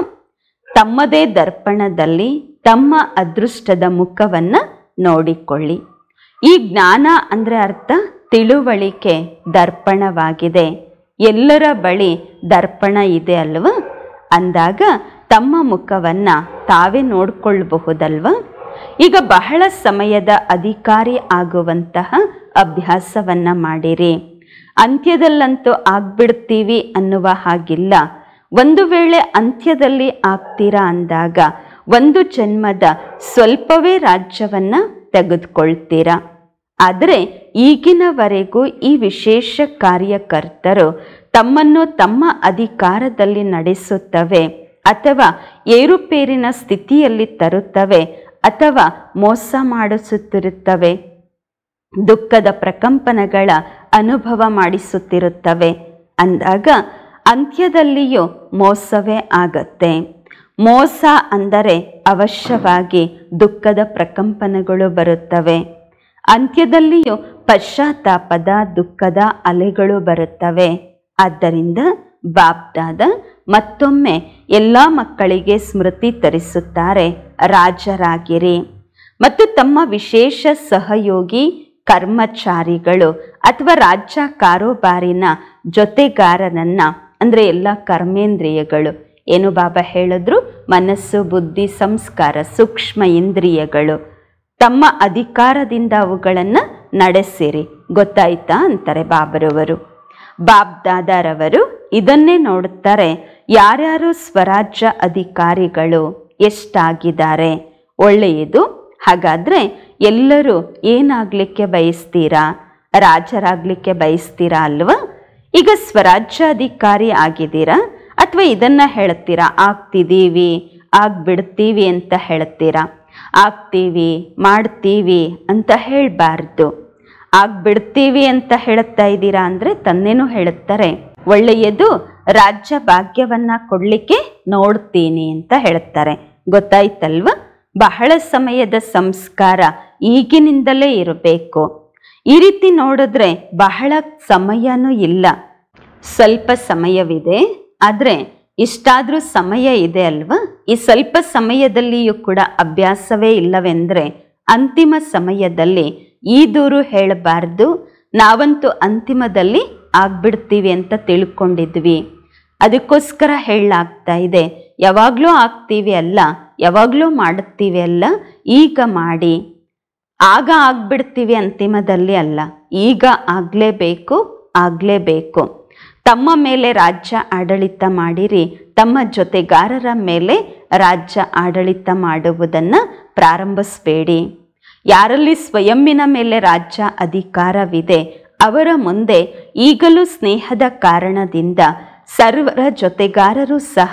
ತಮ್ಮದೇ ದರ್ಪಣದಲ್ಲಿ ತಮ್ಮ ಅದೃಷ್ಟದ ಮುಖವನ್ನ ನೋಡಿಕೊಳ್ಳಿ ಈ ಜ್ಞಾನ ಅಂದ್ರೆ ಅರ್ಥ ತಿಳುವಳಿಕೆ ದರ್ಪಣವಾಗಿದೆ ಎಲ್ಲರ ಬಳಿ ದರ್ಪಣ ಇದೆ ಅಲ್ವಾ ಅಂದಾಗ ತಮ್ಮ ಮುಖವನ್ನ ತಾವೇ ನೋಡ್ಕೊಳ್ಬಹುದಲ್ವ ಈಗ ಬಹಳ ಸಮಯದ ಅಧಿಕಾರಿ ಆಗುವಂತಹ ಅಭ್ಯಾಸವನ್ನ ಮಾಡಿರಿ ಅಂತ್ಯದಲ್ಲಂತೂ ಆಗ್ಬಿಡ್ತೀವಿ ಅನ್ನುವ ಹಾಗಿಲ್ಲ ಒಂದು ವೇಳೆ ಅಂತ್ಯದಲ್ಲಿ ಆಗ್ತೀರಾ ಅಂದಾಗ ಒಂದು ಜನ್ಮದ ಸ್ವಲ್ಪವೇ ರಾಜ್ಯವನ್ನ ತೆಗೆದುಕೊಳ್ತೀರಾ ಆದರೆ ಈಗಿನವರೆಗೂ ಈ ವಿಶೇಷ ಕಾರ್ಯಕರ್ತರು ತಮ್ಮನ್ನು ತಮ್ಮ ಅಧಿಕಾರದಲ್ಲಿ ನಡೆಸುತ್ತವೆ ಅಥವಾ ಏರುಪೇರಿನ ಸ್ಥಿತಿಯಲ್ಲಿ ತರುತ್ತವೆ ಅಥವಾ ಮೋಸ ಮಾಡಿಸುತ್ತಿರುತ್ತವೆ ದುಃಖದ ಪ್ರಕಂಪನಗಳ ಅನುಭವ ಮಾಡಿಸುತ್ತಿರುತ್ತವೆ ಅಂದಾಗ ಅಂತ್ಯದಲ್ಲಿಯೂ ಮೋಸವೇ ಆಗತ್ತೆ ಮೋಸ ಅಂದರೆ ಅವಶ್ಯವಾಗಿ ದುಃಖದ ಪ್ರಕಂಪನಗಳು ಬರುತ್ತವೆ ಅಂತ್ಯದಲ್ಲಿಯೂ ಪಶ್ಚಾತ್ತಾಪದ ದುಃಖದ ಅಲೆಗಳು ಬರುತ್ತವೆ ಆದ್ದರಿಂದ ಬಾಬ್ದಾದ ಮತ್ತೊಮ್ಮೆ ಎಲ್ಲ ಮಕ್ಕಳಿಗೆ ಸ್ಮೃತಿ ತರಿಸುತ್ತಾರೆ ರಾಜರಾಗಿರಿ ಮತ್ತು ತಮ್ಮ ವಿಶೇಷ ಸಹಯೋಗಿ ಕರ್ಮಚಾರಿಗಳು ಅಥವಾ ರಾಜ್ಯ ಕಾರೋಬಾರಿನ ಜೊತೆಗಾರನನ್ನ ಅಂದರೆ ಎಲ್ಲ ಕರ್ಮೇಂದ್ರಿಯಗಳು ಏನು ಬಾಬಾ ಹೇಳಿದ್ರು ಮನಸ್ಸು ಬುದ್ಧಿ ಸಂಸ್ಕಾರ ಸೂಕ್ಷ್ಮ ಇಂದ್ರಿಯಗಳು ತಮ್ಮ ಅಧಿಕಾರದಿಂದ ಅವುಗಳನ್ನು ನಡೆಸಿರಿ ಗೊತ್ತಾಯ್ತಾ ಅಂತಾರೆ ಬಾಬರವರು ಬಾಬ್ ದಾದಾರವರು ಇದನ್ನೇ ನೋಡುತ್ತಾರೆ ಯಾರ್ಯಾರು ಸ್ವರಾಜ್ಯ ಅಧಿಕಾರಿಗಳು ಎಷ್ಟಾಗಿದ್ದಾರೆ ಒಳ್ಳೆಯದು ಹಾಗಾದ್ರೆ ಎಲ್ಲರೂ ಏನಾಗ್ಲಿಕ್ಕೆ ಬಯಸ್ತೀರಾ ರಾಜರಾಗ್ಲಿಕ್ಕೆ ಬಯಸ್ತೀರಾ ಅಲ್ವಾ ಈಗ ಸ್ವರಾಜ್ಯ ಅಧಿಕಾರಿ ಆಗಿದ್ದೀರಾ ಅಥವಾ ಇದನ್ನ ಹೇಳ್ತೀರಾ ಆಗ್ತಿದ್ದೀವಿ ಆಗ್ಬಿಡ್ತೀವಿ ಅಂತ ಹೇಳ್ತೀರಾ ಆಗ್ತೀವಿ ಮಾಡ್ತೀವಿ ಅಂತ ಹೇಳಬಾರ್ದು ಆಗ್ಬಿಡ್ತೀವಿ ಅಂತ ಹೇಳುತ್ತಾ ಇದ್ದೀರಾ ಅಂದ್ರೆ ತಂದೆನೂ ಹೇಳುತ್ತಾರೆ ಒಳ್ಳೆಯದು ರಾಜ್ಯ ಭಾಗ್ಯವನ್ನ ಕೊಡ್ಲಿಕ್ಕೆ ನೋಡ್ತೀನಿ ಅಂತ ಹೇಳ್ತಾರೆ ಗೊತ್ತಾಯ್ತಲ್ವ ಬಹಳ ಸಮಯದ ಸಂಸ್ಕಾರ ಈಗಿನಿಂದಲೇ ಇರಬೇಕು ಈ ರೀತಿ ನೋಡಿದ್ರೆ ಬಹಳ ಸಮಯನೂ ಇಲ್ಲ ಸ್ವಲ್ಪ ಸಮಯವಿದೆ ಆದರೆ ಇಷ್ಟಾದರೂ ಸಮಯ ಇದೆ ಅಲ್ವಾ ಈ ಸ್ವಲ್ಪ ಸಮಯದಲ್ಲಿಯೂ ಕೂಡ ಅಭ್ಯಾಸವೇ ಇಲ್ಲವೆಂದ್ರೆ ಅಂತಿಮ ಸಮಯದಲ್ಲಿ ಈ ದೂರು ಹೇಳಬಾರ್ದು ನಾವಂತೂ ಅಂತಿಮದಲ್ಲಿ ಆಗ್ಬಿಡ್ತೀವಿ ಅಂತ ತಿಳ್ಕೊಂಡಿದ್ವಿ ಅದಕ್ಕೋಸ್ಕರ ಹೇಳಲಾಗ್ತಾ ಇದೆ ಯಾವಾಗಲೂ ಆಗ್ತೀವಿ ಅಲ್ಲ ಯಾವಾಗಲೂ ಮಾಡುತ್ತೀವಿ ಅಲ್ಲ ಈಗ ಮಾಡಿ ಆಗ ಆಗ್ಬಿಡ್ತೀವಿ ಅಂತಿಮದಲ್ಲಿ ಅಲ್ಲ ಈಗ ಆಗಲೇಬೇಕು ಆಗಲೇಬೇಕು ತಮ್ಮ ಮೇಲೆ ರಾಜ್ಯ ಆಡಳಿತ ಮಾಡಿರಿ ತಮ್ಮ ಜೊತೆಗಾರರ ಮೇಲೆ ರಾಜ್ಯ ಆಡಳಿತ ಮಾಡುವುದನ್ನು ಪ್ರಾರಂಭಿಸಬೇಡಿ ಯಾರಲ್ಲಿ ಸ್ವಯಂನ ಮೇಲೆ ರಾಜ್ಯ ಅಧಿಕಾರವಿದೆ ಅವರ ಮುಂದೆ ಈಗಲೂ ಸ್ನೇಹದ ಕಾರಣದಿಂದ ಸರ್ವರ ಜೊತೆಗಾರರು ಸಹ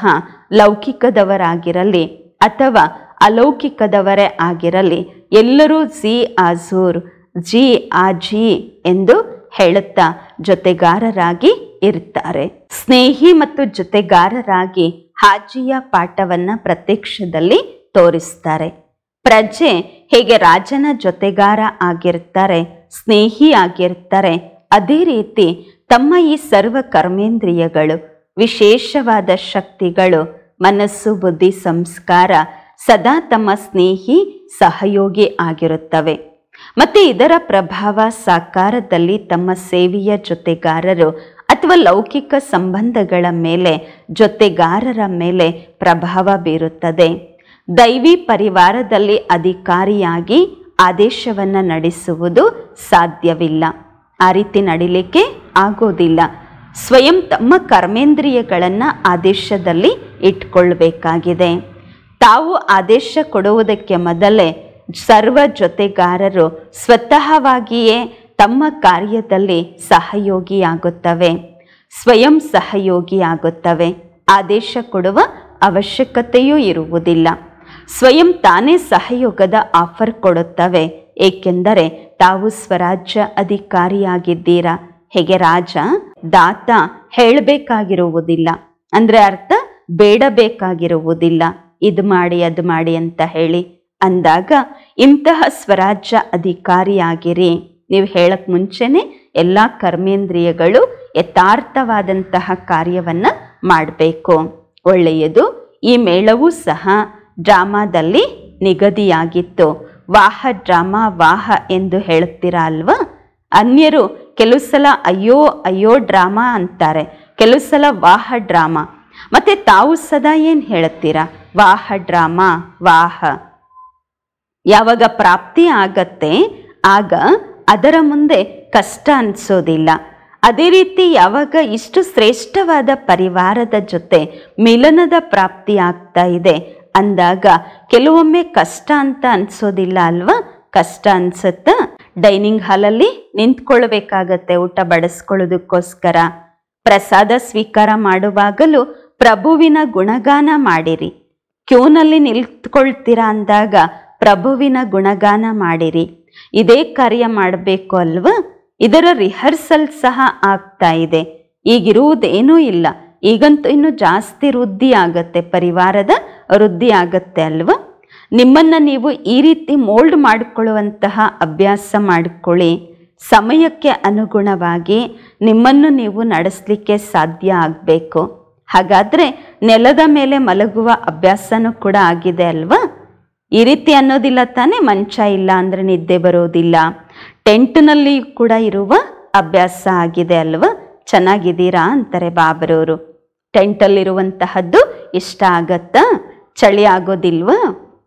ಲೌಕಿಕದವರಾಗಿರಲಿ ಅಥವಾ ಅಲೌಕಿಕದವರೇ ಆಗಿರಲಿ ಎಲ್ಲರೂ ಜಿ ಆಜೂರ್ ಜಿ ಆಜಿ ಎಂದು ಹೇಳುತ್ತಾ ಜೊತೆಗಾರರಾಗಿ ಇರ್ತಾರೆ ಸ್ನೇಹಿ ಮತ್ತು ಜೊತೆಗಾರರಾಗಿ ಹಾಜಿಯ ಪಾಠವನ್ನ ಪ್ರತ್ಯಕ್ಷದಲ್ಲಿ ತೋರಿಸ್ತಾರೆ ಪ್ರಜೆ ಹೇಗೆ ರಾಜನ ಜೊತೆಗಾರ ಆಗಿರ್ತಾರೆ ಸ್ನೇಹಿ ಆಗಿರ್ತಾರೆ ಅದೇ ರೀತಿ ತಮ್ಮ ಈ ಸರ್ವ ಕರ್ಮೇಂದ್ರಿಯಗಳು ವಿಶೇಷವಾದ ಶಕ್ತಿಗಳು ಮನಸ್ಸು ಬುದ್ಧಿ ಸಂಸ್ಕಾರ ಸದಾ ತಮ್ಮ ಸ್ನೇಹಿ ಸಹಯೋಗಿ ಆಗಿರುತ್ತವೆ ಮತ್ತೆ ಇದರ ಪ್ರಭಾವ ಸಾಕಾರದಲ್ಲಿ ತಮ್ಮ ಸೇವೆಯ ಜೊತೆಗಾರರು ಅಥವಾ ಲೌಕಿಕ ಸಂಬಂಧಗಳ ಮೇಲೆ ಜೊತೆಗಾರರ ಮೇಲೆ ಪ್ರಭಾವ ಬೀರುತ್ತದೆ ದೈವಿ ಪರಿವಾರದಲ್ಲಿ ಅಧಿಕಾರಿಯಾಗಿ ಆದೇಶವನ್ನು ನಡೆಸುವುದು ಸಾಧ್ಯವಿಲ್ಲ ಆ ರೀತಿ ನಡಿಲಿಕ್ಕೆ ಆಗೋದಿಲ್ಲ ಸ್ವಯಂ ತಮ್ಮ ಕರ್ಮೇಂದ್ರಿಯಗಳನ್ನು ಆದೇಶದಲ್ಲಿ ಇಟ್ಕೊಳ್ಬೇಕಾಗಿದೆ ತಾವು ಆದೇಶ ಕೊಡುವುದಕ್ಕೆ ಮೊದಲೇ ಸರ್ವ ಜೊತೆಗಾರರು ಸ್ವತಃವಾಗಿಯೇ ತಮ್ಮ ಕಾರ್ಯದಲ್ಲಿ ಸಹಯೋಗಿಯಾಗುತ್ತವೆ ಸ್ವಯಂ ಸಹಯೋಗಿಯಾಗುತ್ತವೆ ಆದೇಶ ಕೊಡುವ ಅವಶ್ಯಕತೆಯೂ ಇರುವುದಿಲ್ಲ ಸ್ವಯಂ ತಾನೇ ಸಹಯೋಗದ ಆಫರ್ ಕೊಡುತ್ತವೆ ಏಕೆಂದರೆ ತಾವು ಸ್ವರಾಜ್ಯ ಅಧಿಕಾರಿಯಾಗಿದ್ದೀರಾ ಹೇಗೆ ರಾಜ ದಾತ ಹೇಳಬೇಕಾಗಿರುವುದಿಲ್ಲ ಅಂದ್ರೆ ಅರ್ಥ ಬೇಡಬೇಕಾಗಿರುವುದಿಲ್ಲ ಇದು ಮಾಡಿ ಅದು ಮಾಡಿ ಅಂತ ಹೇಳಿ ಅಂದಾಗ ಇಂತಹ ಸ್ವರಾಜ್ಯ ಅಧಿಕಾರಿಯಾಗಿರಿ ನೀವು ಹೇಳಕ್ ಮುಂಚೆನೆ ಎಲ್ಲ ಕರ್ಮೇಂದ್ರಿಯಗಳು ಯಥಾರ್ಥವಾದಂತಹ ಕಾರ್ಯವನ್ನ ಮಾಡಬೇಕು ಒಳ್ಳೆಯದು ಈ ಮೇಳವೂ ಸಹ ಡ್ರಾಮಾದಲ್ಲಿ ನಿಗದಿಯಾಗಿತ್ತು ವಾಹ ಡ್ರಾಮಾ ವಾಹ ಎಂದು ಹೇಳುತ್ತೀರಾ ಅಲ್ವಾ ಅನ್ಯರು ಕೆಲವು ಸಲ ಅಯ್ಯೋ ಅಯ್ಯೋ ಡ್ರಾಮಾ ಅಂತಾರೆ ಕೆಲವು ಸಲ ವಾಹ ಡ್ರಾಮಾ ಮತ್ತೆ ತಾವು ಸದಾ ಏನು ಹೇಳುತ್ತೀರಾ ವಾಹ ಡ್ರಾಮಾ ವಾಹ ಯಾವಾಗ ಪ್ರಾಪ್ತಿ ಆಗತ್ತೆ ಆಗ ಅದರ ಮುಂದೆ ಕಷ್ಟ ಅನಿಸೋದಿಲ್ಲ ಅದೇ ರೀತಿ ಯಾವಾಗ ಇಷ್ಟು ಶ್ರೇಷ್ಠವಾದ ಪರಿವಾರದ ಜೊತೆ ಮಿಲನದ ಪ್ರಾಪ್ತಿ ಆಗ್ತಾ ಇದೆ ಅಂದಾಗ ಕೆಲವೊಮ್ಮೆ ಕಷ್ಟ ಅಂತ ಅನ್ಸೋದಿಲ್ಲ ಅಲ್ವಾ ಕಷ್ಟ ಅನ್ಸುತ್ತಾ ಡೈನಿಂಗ್ ಹಾಲಲ್ಲಿ ನಿಂತ್ಕೊಳ್ಬೇಕಾಗತ್ತೆ ಊಟ ಬಡಿಸ್ಕೊಳ್ಳೋದಕ್ಕೋಸ್ಕರ ಪ್ರಸಾದ ಸ್ವೀಕಾರ ಮಾಡುವಾಗಲೂ ಪ್ರಭುವಿನ ಗುಣಗಾನ ಮಾಡಿರಿ ಕ್ಯೂನಲ್ಲಿ ನಿಲ್ತ್ಕೊಳ್ತೀರಾ ಅಂದಾಗ ಪ್ರಭುವಿನ ಗುಣಗಾನ ಮಾಡಿರಿ ಇದೇ ಕಾರ್ಯ ಮಾಡಬೇಕು ಅಲ್ವಾ ಇದರ ರಿಹರ್ಸಲ್ ಸಹ ಆಗ್ತಾ ಇದೆ ಈಗಿರುವುದೇನೂ ಇಲ್ಲ ಈಗಂತೂ ಇನ್ನು ಜಾಸ್ತಿ ವೃದ್ಧಿ ಆಗತ್ತೆ ಪರಿವಾರದ ವೃದ್ಧಿ ಆಗತ್ತೆ ಅಲ್ವಾ ನಿಮ್ಮನ್ನ ನೀವು ಈ ರೀತಿ ಮೋಲ್ಡ್ ಮಾಡಿಕೊಳ್ಳುವಂತಹ ಅಭ್ಯಾಸ ಮಾಡಿಕೊಳ್ಳಿ ಸಮಯಕ್ಕೆ ಅನುಗುಣವಾಗಿ ನಿಮ್ಮನ್ನು ನೀವು ನಡೆಸಲಿಕ್ಕೆ ಸಾಧ್ಯ ಆಗಬೇಕು ಹಾಗಾದ್ರೆ ನೆಲದ ಮೇಲೆ ಮಲಗುವ ಅಭ್ಯಾಸನೂ ಕೂಡ ಆಗಿದೆ ಅಲ್ವಾ ಈ ರೀತಿ ಅನ್ನೋದಿಲ್ಲ ತಾನೇ ಮಂಚ ಇಲ್ಲ ಅಂದ್ರೆ ನಿದ್ದೆ ಬರೋದಿಲ್ಲ ಟೆಂಟ್ನಲ್ಲಿ ಕೂಡ ಇರುವ ಅಭ್ಯಾಸ ಆಗಿದೆ ಅಲ್ವಾ ಚೆನ್ನಾಗಿದ್ದೀರಾ ಅಂತಾರೆ ಬಾಬರವರು ಟೆಂಟಲ್ಲಿರುವಂತಹದ್ದು ಇಷ್ಟ ಆಗತ್ತಾ ಚಳಿ ಆಗೋದಿಲ್ವಾ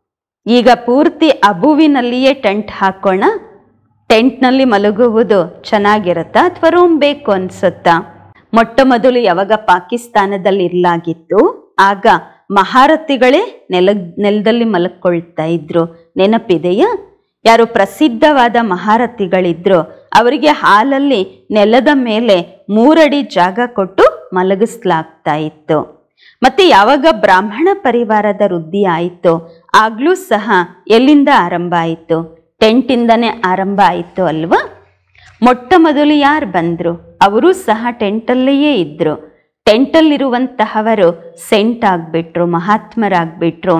ಈಗ ಪೂರ್ತಿ ಅಬುವಿನಲ್ಲಿಯೇ ಟೆಂಟ್ ಹಾಕೋಣ ಟೆಂಟ್ನಲ್ಲಿ ಮಲಗುವುದು ಚೆನ್ನಾಗಿರುತ್ತಾ ಅಥವಾ ರೂಮ್ ಬೇಕು ಅನ್ಸುತ್ತಾ ಮೊಟ್ಟ ಮೊದಲು ಯಾವಾಗ ಪಾಕಿಸ್ತಾನದಲ್ಲಿ ಇರ್ಲಾಗಿತ್ತು ಆಗ ಮಹಾರಥಿಗಳೇ ನೆಲ ನೆಲದಲ್ಲಿ ಮಲಕ್ಕೊಳ್ತಾ ಇದ್ರು ನೆನಪಿದೆಯಾ ಯಾರು ಪ್ರಸಿದ್ಧವಾದ ಮಹಾರಥಿಗಳಿದ್ರು ಅವರಿಗೆ ಹಾಲಲ್ಲಿ ನೆಲದ ಮೇಲೆ ಮೂರಡಿ ಜಾಗ ಕೊಟ್ಟು ಮಲಗಿಸ್ಲಾಗ್ತಾ ಇತ್ತು ಮತ್ತೆ ಯಾವಾಗ ಬ್ರಾಹ್ಮಣ ಪರಿವಾರದ ವೃದ್ಧಿ ಆಯಿತು ಆಗ್ಲೂ ಸಹ ಎಲ್ಲಿಂದ ಆರಂಭ ಆಯಿತು ಟೆಂಟಿಂದನೇ ಆರಂಭ ಆಯಿತು ಅಲ್ವಾ ಮೊಟ್ಟ ಮೊದಲು ಯಾರು ಬಂದ್ರು ಅವರು ಸಹ ಟೆಂಟಲ್ಲಿಯೇ ಇದ್ರು ಟೆಂಟಲ್ಲಿರುವಂತಹವರು ಸೆಂಟ್ ಆಗ್ಬಿಟ್ರು ಮಹಾತ್ಮರಾಗ್ಬಿಟ್ರು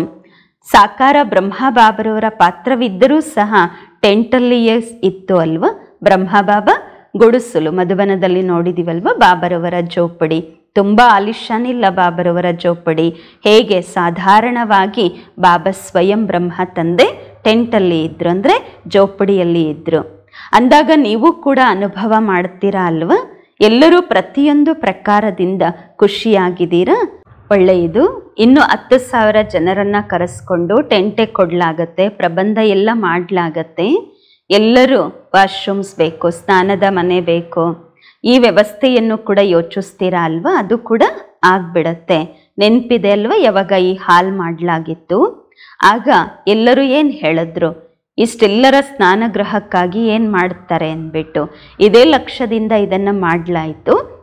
ಸಾಕಾರ ಬ್ರಹ್ಮಬಾಬರವರ ಪಾತ್ರವಿದ್ದರೂ ಸಹ ಟೆಂಟಲ್ಲಿಯೇ ಇತ್ತು ಅಲ್ವಾ ಬ್ರಹ್ಮಬಾಬಾ ಗುಡಿಸಲು ಮಧುಬನದಲ್ಲಿ ನೋಡಿದಿವಲ್ವ ಬಾಬರವರ ಜೋಪಡಿ ತುಂಬ ಆಲಿಶಾನಿಲ್ಲ ಬಾಬರವರ ಜೋಪಡಿ ಹೇಗೆ ಸಾಧಾರಣವಾಗಿ ಬಾಬಾ ಸ್ವಯಂ ಬ್ರಹ್ಮ ತಂದೆ ಟೆಂಟಲ್ಲಿ ಇದ್ರು ಅಂದರೆ ಜೋಪಡಿಯಲ್ಲಿ ಇದ್ರು ಅಂದಾಗ ನೀವು ಕೂಡ ಅನುಭವ ಮಾಡ್ತೀರಾ ಅಲ್ವಾ ಎಲ್ಲರೂ ಪ್ರತಿಯೊಂದು ಪ್ರಕಾರದಿಂದ ಖುಷಿಯಾಗಿದ್ದೀರಾ ಒಳ್ಳೆಯದು ಇನ್ನು ಹತ್ತು ಸಾವಿರ ಜನರನ್ನ ಕರೆಸ್ಕೊಂಡು ಟೆಂಟೆ ಕೊಡಲಾಗತ್ತೆ ಪ್ರಬಂಧ ಎಲ್ಲ ಮಾಡಲಾಗತ್ತೆ ಎಲ್ಲರೂ ವಾಶ್ರೂಮ್ಸ್ ಬೇಕು ಸ್ನಾನದ ಮನೆ ಬೇಕು ಈ ವ್ಯವಸ್ಥೆಯನ್ನು ಕೂಡ ಯೋಚಿಸ್ತೀರಾ ಅಲ್ವಾ ಅದು ಕೂಡ ಆಗ್ಬಿಡತ್ತೆ ನೆನಪಿದೆ ಅಲ್ವಾ ಯಾವಾಗ ಈ ಹಾಲ್ ಮಾಡಲಾಗಿತ್ತು ಆಗ ಎಲ್ಲರೂ ಏನು ಹೇಳಿದ್ರು ಇಷ್ಟೆಲ್ಲರ ಸ್ನಾನಗೃಹಕ್ಕಾಗಿ ಏನು ಮಾಡ್ತಾರೆ ಅಂದ್ಬಿಟ್ಟು ಇದೇ ಲಕ್ಷ್ಯದಿಂದ ಇದನ್ನು ಮಾಡಲಾಯಿತು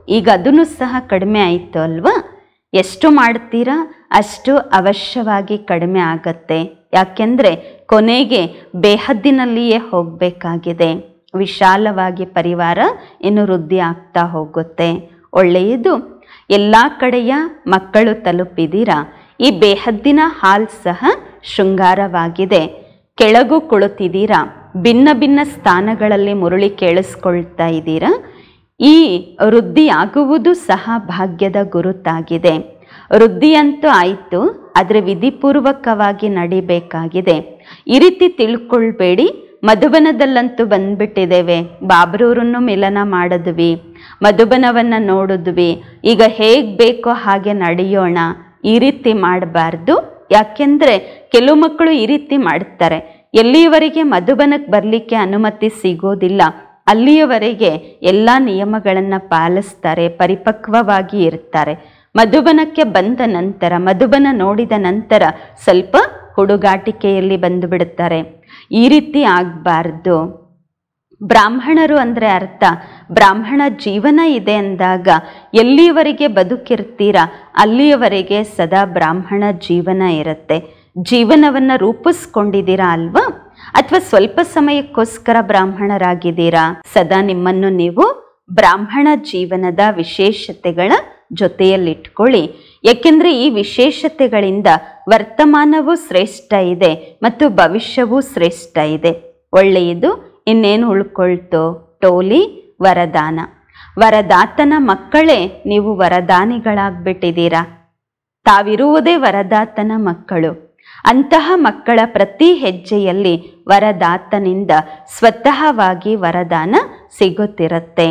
ಈಗ ಅದನ್ನು ಸಹ ಕಡಿಮೆ ಆಯಿತು ಅಲ್ವಾ ಎಷ್ಟು ಮಾಡ್ತೀರಾ ಅಷ್ಟು ಅವಶ್ಯವಾಗಿ ಕಡಿಮೆ ಆಗತ್ತೆ ಯಾಕೆಂದರೆ ಕೊನೆಗೆ ಬೇಹದ್ದಿನಲ್ಲಿಯೇ ಹೋಗಬೇಕಾಗಿದೆ ವಿಶಾಲವಾಗಿ ಪರಿವಾರ ಇನ್ನು ವೃದ್ಧಿ ಆಗ್ತಾ ಹೋಗುತ್ತೆ ಒಳ್ಳೆಯದು ಎಲ್ಲ ಕಡೆಯ ಮಕ್ಕಳು ತಲುಪಿದ್ದೀರಾ ಈ ಬೇಹದ್ದಿನ ಹಾಲ್ ಸಹ ಶೃಂಗಾರವಾಗಿದೆ ಕೆಳಗೂ ಕುಳಿತಿದ್ದೀರಾ ಭಿನ್ನ ಭಿನ್ನ ಸ್ಥಾನಗಳಲ್ಲಿ ಮುರುಳಿ ಕೇಳಿಸ್ಕೊಳ್ತಾ ಇದ್ದೀರಾ ಈ ವೃದ್ಧಿ ಆಗುವುದು ಸಹ ಭಾಗ್ಯದ ಗುರುತಾಗಿದೆ ವೃದ್ಧಿ ಅಂತೂ ಆಯಿತು ಆದರೆ ವಿಧಿಪೂರ್ವಕವಾಗಿ ನಡಿಬೇಕಾಗಿದೆ ಈ ರೀತಿ ತಿಳ್ಕೊಳ್ಬೇಡಿ ಮಧುಬನದಲ್ಲಂತೂ ಬಂದ್ಬಿಟ್ಟಿದ್ದೇವೆ ಬಾಬ್ರೂರನ್ನು ಮಿಲನ ಮಾಡಿದ್ವಿ ಮಧುಬನವನ್ನು ನೋಡಿದ್ವಿ ಈಗ ಹೇಗೆ ಬೇಕೋ ಹಾಗೆ ನಡೆಯೋಣ ಈ ರೀತಿ ಮಾಡಬಾರ್ದು ಯಾಕೆಂದರೆ ಕೆಲವು ಮಕ್ಕಳು ಈ ರೀತಿ ಮಾಡ್ತಾರೆ ಎಲ್ಲಿಯವರೆಗೆ ಮಧುಬನಕ್ಕೆ ಬರಲಿಕ್ಕೆ ಅನುಮತಿ ಸಿಗೋದಿಲ್ಲ ಅಲ್ಲಿಯವರೆಗೆ ಎಲ್ಲ ನಿಯಮಗಳನ್ನು ಪಾಲಿಸ್ತಾರೆ ಪರಿಪಕ್ವವಾಗಿ ಇರ್ತಾರೆ ಮಧುಬನಕ್ಕೆ ಬಂದ ನಂತರ ಮಧುಬನ ನೋಡಿದ ನಂತರ ಸ್ವಲ್ಪ ಹುಡುಗಾಟಿಕೆಯಲ್ಲಿ ಬಂದು ಬಿಡುತ್ತಾರೆ ಈ ರೀತಿ ಆಗಬಾರ್ದು ಬ್ರಾಹ್ಮಣರು ಅಂದರೆ ಅರ್ಥ ಬ್ರಾಹ್ಮಣ ಜೀವನ ಇದೆ ಅಂದಾಗ ಎಲ್ಲಿಯವರೆಗೆ ಬದುಕಿರ್ತೀರ ಅಲ್ಲಿಯವರೆಗೆ ಸದಾ ಬ್ರಾಹ್ಮಣ ಜೀವನ ಇರುತ್ತೆ ಜೀವನವನ್ನು ರೂಪಿಸ್ಕೊಂಡಿದ್ದೀರಾ ಅಲ್ವಾ ಅಥವಾ ಸ್ವಲ್ಪ ಸಮಯಕ್ಕೋಸ್ಕರ ಬ್ರಾಹ್ಮಣರಾಗಿದ್ದೀರಾ ಸದಾ ನಿಮ್ಮನ್ನು ನೀವು ಬ್ರಾಹ್ಮಣ ಜೀವನದ ವಿಶೇಷತೆಗಳ ಜೊತೆಯಲ್ಲಿಟ್ಕೊಳ್ಳಿ ಏಕೆಂದರೆ ಈ ವಿಶೇಷತೆಗಳಿಂದ ವರ್ತಮಾನವೂ ಶ್ರೇಷ್ಠ ಇದೆ ಮತ್ತು ಭವಿಷ್ಯವೂ ಶ್ರೇಷ್ಠ ಇದೆ ಒಳ್ಳೆಯದು ಇನ್ನೇನು ಉಳ್ಕೊಳ್ತು ಟೋಲಿ ವರದಾನ ವರದಾತನ ಮಕ್ಕಳೇ ನೀವು ವರದಾನಿಗಳಾಗ್ಬಿಟ್ಟಿದ್ದೀರಾ ತಾವಿರುವುದೇ ವರದಾತನ ಮಕ್ಕಳು ಅಂತಹ ಮಕ್ಕಳ ಪ್ರತಿ ಹೆಜ್ಜೆಯಲ್ಲಿ ವರದಾತನಿಂದ ಸ್ವತಃವಾಗಿ ವರದಾನ ಸಿಗುತ್ತಿರುತ್ತೆ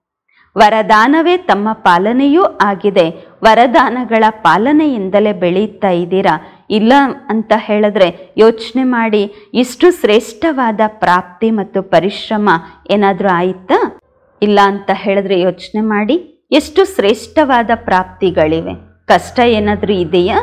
ವರದಾನವೇ ತಮ್ಮ ಪಾಲನೆಯೂ ಆಗಿದೆ ವರದಾನಗಳ ಪಾಲನೆಯಿಂದಲೇ ಬೆಳೀತಾ ಇದ್ದೀರಾ ಇಲ್ಲ ಅಂತ ಹೇಳಿದ್ರೆ ಯೋಚನೆ ಮಾಡಿ ಇಷ್ಟು ಶ್ರೇಷ್ಠವಾದ ಪ್ರಾಪ್ತಿ ಮತ್ತು ಪರಿಶ್ರಮ ಏನಾದರೂ ಆಯಿತಾ ಇಲ್ಲ ಅಂತ ಹೇಳಿದ್ರೆ ಯೋಚನೆ ಮಾಡಿ ಎಷ್ಟು ಶ್ರೇಷ್ಠವಾದ ಪ್ರಾಪ್ತಿಗಳಿವೆ ಕಷ್ಟ ಏನಾದರೂ ಇದೆಯಾ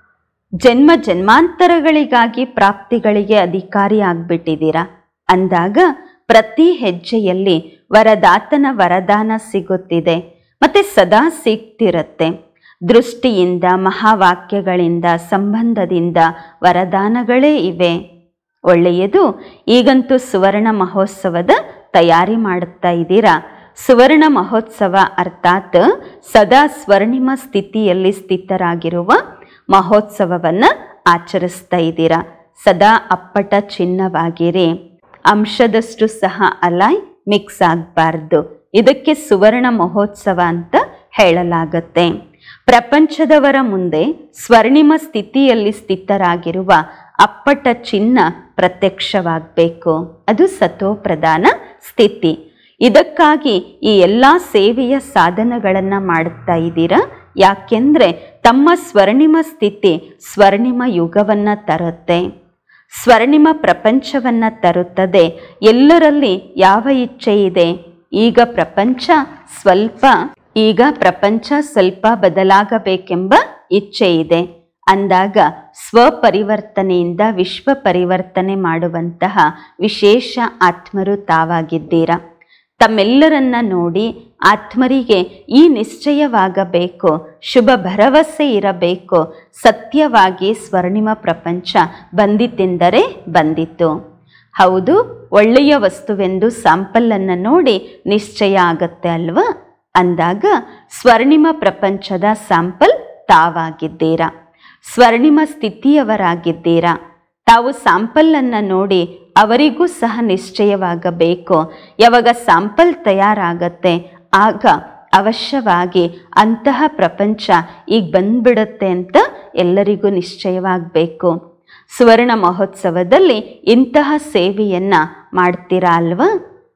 ಜನ್ಮ ಜನ್ಮಾಂತರಗಳಿಗಾಗಿ ಪ್ರಾಪ್ತಿಗಳಿಗೆ ಅಧಿಕಾರಿ ಆಗ್ಬಿಟ್ಟಿದ್ದೀರಾ ಅಂದಾಗ ಪ್ರತಿ ಹೆಜ್ಜೆಯಲ್ಲಿ ವರದಾತನ ವರದಾನ ಸಿಗುತ್ತಿದೆ ಮತ್ತೆ ಸದಾ ಸಿಗ್ತಿರತ್ತೆ ದೃಷ್ಟಿಯಿಂದ ಮಹಾವಾಕ್ಯಗಳಿಂದ ಸಂಬಂಧದಿಂದ ವರದಾನಗಳೇ ಇವೆ ಒಳ್ಳೆಯದು ಈಗಂತೂ ಸುವರ್ಣ ಮಹೋತ್ಸವದ ತಯಾರಿ ಮಾಡುತ್ತಾ ಇದ್ದೀರಾ ಸುವರ್ಣ ಮಹೋತ್ಸವ ಅರ್ಥಾತ್ ಸದಾ ಸ್ವರ್ಣಿಮ ಸ್ಥಿತಿಯಲ್ಲಿ ಸ್ಥಿತರಾಗಿರುವ ಮಹೋತ್ಸವವನ್ನು ಆಚರಿಸ್ತಾ ಇದ್ದೀರಾ ಸದಾ ಅಪ್ಪಟ ಚಿನ್ನವಾಗಿರಿ ಅಂಶದಷ್ಟು ಸಹ ಅಲಾಯ್ ಮಿಕ್ಸ್ ಆಗಬಾರ್ದು ಇದಕ್ಕೆ ಸುವರ್ಣ ಮಹೋತ್ಸವ ಅಂತ ಹೇಳಲಾಗತ್ತೆ ಪ್ರಪಂಚದವರ ಮುಂದೆ ಸ್ವರ್ಣಿಮ ಸ್ಥಿತಿಯಲ್ಲಿ ಸ್ಥಿತರಾಗಿರುವ ಅಪ್ಪಟ ಚಿನ್ನ ಪ್ರತ್ಯಕ್ಷವಾಗಬೇಕು ಅದು ಸತೋಪ್ರಧಾನ ಸ್ಥಿತಿ ಇದಕ್ಕಾಗಿ ಈ ಎಲ್ಲ ಸೇವೆಯ ಸಾಧನಗಳನ್ನು ಮಾಡುತ್ತಾ ಇದ್ದೀರಾ ಯಾಕೆಂದರೆ ತಮ್ಮ ಸ್ವರ್ಣಿಮ ಸ್ಥಿತಿ ಸ್ವರ್ಣಿಮ ಯುಗವನ್ನು ತರುತ್ತೆ ಸ್ವರ್ಣಿಮ ಪ್ರಪಂಚವನ್ನು ತರುತ್ತದೆ ಎಲ್ಲರಲ್ಲಿ ಯಾವ ಇಚ್ಛೆ ಇದೆ ಈಗ ಪ್ರಪಂಚ ಸ್ವಲ್ಪ ಈಗ ಪ್ರಪಂಚ ಸ್ವಲ್ಪ ಬದಲಾಗಬೇಕೆಂಬ ಇಚ್ಛೆ ಇದೆ ಅಂದಾಗ ಸ್ವಪರಿವರ್ತನೆಯಿಂದ ವಿಶ್ವ ಪರಿವರ್ತನೆ ಮಾಡುವಂತಹ ವಿಶೇಷ ಆತ್ಮರು ತಾವಾಗಿದ್ದೀರಾ ತಮ್ಮೆಲ್ಲರನ್ನ ನೋಡಿ ಆತ್ಮರಿಗೆ ಈ ನಿಶ್ಚಯವಾಗಬೇಕು ಶುಭ ಭರವಸೆ ಇರಬೇಕು ಸತ್ಯವಾಗಿ ಸ್ವರ್ಣಿಮ ಪ್ರಪಂಚ ಬಂದಿತೆಂದರೆ ಬಂದಿತು ಹೌದು ಒಳ್ಳೆಯ ವಸ್ತುವೆಂದು ಸ್ಯಾಂಪಲ್ಲನ್ನು ನೋಡಿ ನಿಶ್ಚಯ ಆಗತ್ತೆ ಅಲ್ವಾ ಅಂದಾಗ ಸ್ವರ್ಣಿಮ ಪ್ರಪಂಚದ ಸ್ಯಾಂಪಲ್ ತಾವಾಗಿದ್ದೀರಾ ಸ್ವರ್ಣಿಮ ಸ್ಥಿತಿಯವರಾಗಿದ್ದೀರಾ ತಾವು ಸ್ಯಾಂಪಲ್ಲನ್ನು ನೋಡಿ ಅವರಿಗೂ ಸಹ ನಿಶ್ಚಯವಾಗಬೇಕು ಯಾವಾಗ ಸ್ಯಾಂಪಲ್ ತಯಾರಾಗತ್ತೆ ಆಗ ಅವಶ್ಯವಾಗಿ ಅಂತಹ ಪ್ರಪಂಚ ಈಗ ಬಂದ್ಬಿಡುತ್ತೆ ಅಂತ ಎಲ್ಲರಿಗೂ ನಿಶ್ಚಯವಾಗಬೇಕು ಸುವರ್ಣ ಮಹೋತ್ಸವದಲ್ಲಿ ಇಂತಹ ಸೇವೆಯನ್ನು ಮಾಡ್ತೀರಾ ಅಲ್ವಾ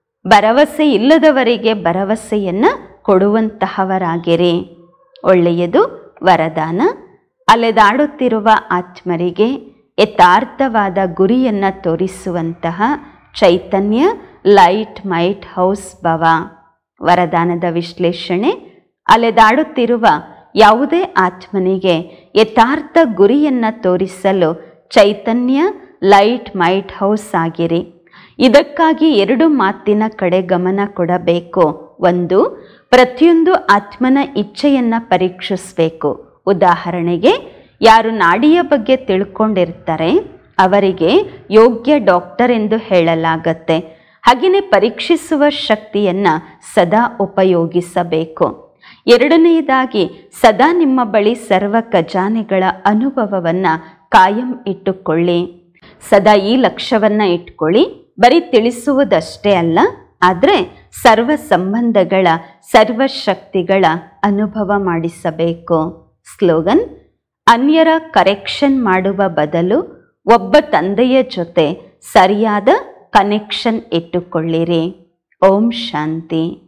ಭರವಸೆ ಇಲ್ಲದವರಿಗೆ ಭರವಸೆಯನ್ನು ಕೊಡುವಂತಹವರಾಗಿರಿ ಒಳ್ಳೆಯದು ವರದಾನ ಅಲೆದಾಡುತ್ತಿರುವ ಆತ್ಮರಿಗೆ ಯಥಾರ್ಥವಾದ ಗುರಿಯನ್ನು ತೋರಿಸುವಂತಹ ಚೈತನ್ಯ ಲೈಟ್ ಮೈಟ್ ಹೌಸ್ ಭವ ವರದಾನದ ವಿಶ್ಲೇಷಣೆ ಅಲೆದಾಡುತ್ತಿರುವ ಯಾವುದೇ ಆತ್ಮನಿಗೆ ಯಥಾರ್ಥ ಗುರಿಯನ್ನು ತೋರಿಸಲು ಚೈತನ್ಯ ಲೈಟ್ ಮೈಟ್ ಹೌಸ್ ಆಗಿರಿ ಇದಕ್ಕಾಗಿ ಎರಡು ಮಾತಿನ ಕಡೆ ಗಮನ ಕೊಡಬೇಕು ಒಂದು ಪ್ರತಿಯೊಂದು ಆತ್ಮನ ಇಚ್ಛೆಯನ್ನ ಪರೀಕ್ಷಿಸಬೇಕು ಉದಾಹರಣೆಗೆ ಯಾರು ನಾಡಿಯ ಬಗ್ಗೆ ತಿಳ್ಕೊಂಡಿರ್ತಾರೆ ಅವರಿಗೆ ಯೋಗ್ಯ ಡಾಕ್ಟರ್ ಎಂದು ಹೇಳಲಾಗತ್ತೆ ಹಾಗೆಯೇ ಪರೀಕ್ಷಿಸುವ ಶಕ್ತಿಯನ್ನ ಸದಾ ಉಪಯೋಗಿಸಬೇಕು ಎರಡನೆಯದಾಗಿ ಸದಾ ನಿಮ್ಮ ಬಳಿ ಸರ್ವ ಖಜಾನೆಗಳ ಅನುಭವವನ್ನ ಕಾಯಂ ಇಟ್ಟುಕೊಳ್ಳಿ ಸದಾ ಈ ಲಕ್ಷ್ಯವನ್ನ ಇಟ್ಕೊಳ್ಳಿ ಬರೀ ತಿಳಿಸುವುದಷ್ಟೇ ಅಲ್ಲ ಆದರೆ ಸರ್ವ ಸಂಬಂಧಗಳ ಸರ್ವ ಶಕ್ತಿಗಳ ಅನುಭವ ಮಾಡಿಸಬೇಕು ಸ್ಲೋಗನ್ ಅನ್ಯರ ಕರೆಕ್ಷನ್ ಮಾಡುವ ಬದಲು ಒಬ್ಬ ತಂದೆಯ ಜೊತೆ ಸರಿಯಾದ ಕನೆಕ್ಷನ್ ಇಟ್ಟುಕೊಳ್ಳಿರಿ ಓಂ ಶಾಂತಿ